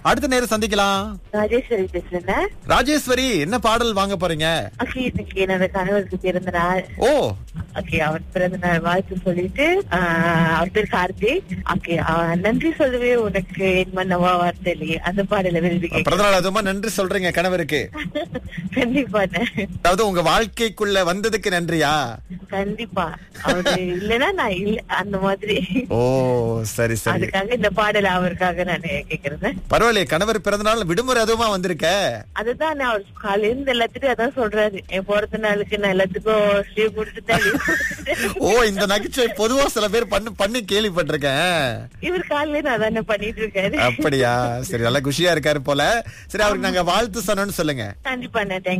அடுத்த நேரம் சந்திக்கலாம் ராஜேஸ்வரி பேசுறேன் ராஜேஸ்வரி என்ன பாடல் வாங்க போறீங்க ஓகே இன்னைக்கு என்னோட கணவருக்கு பிறந்த நாள் ஓ ஓகே அவர் பிறந்த நாள் வாழ்த்து சொல்லிட்டு ஆஹ், அவர் பேர் கார்த்திக் ஓகே நன்றி சொல்லவே உனக்கு என் மன்னவா வார்த்தை இல்லையே அந்த பாடல விரும்பி கேட்க பிறந்தநாள் அதுமா நன்றி சொல்றீங்க கணவருக்கு கண்டிப்பா அதாவது உங்க வாழ்க்கைக்குள்ள வந்ததுக்கு நன்றியா கண்டிப்பா அவரு இல்லைன்னா நான் இல்ல அந்த மாதிரி ஓ சரி சரி அதுக்காக இந்த பாடல அவருக்காக நான் கேக்குறேன் பரவாயில்லையே கணவர் பிறந்தநாள் விடுமுறை அதுவுமா வந்திருக்க அதுதான் நான் அவர் காலையில இருந்து எல்லாத்துக்கும் அதான் சொல்றாரு என் பிறந்த நாளுக்கு நான் எல்லாத்துக்கும் லீவ் கொடுத்துட்டேன் leave கொடுத்துட்டேன். ஓ இந்த நகைச்சுவை பொதுவா சில பேர் பண்ணு பண்ணி கேள்விப்பட்டிருக்கேன் இவர் காலையில இருந்து அதானே பண்ணிட்டு இருக்காரு அப்படியா சரி நல்லா குஷியா இருக்காரு போல சரி அவருக்கு நாங்க வாழ்த்து சொன்னோம்னு சொல்லுங்க கண்டிப்பா நான்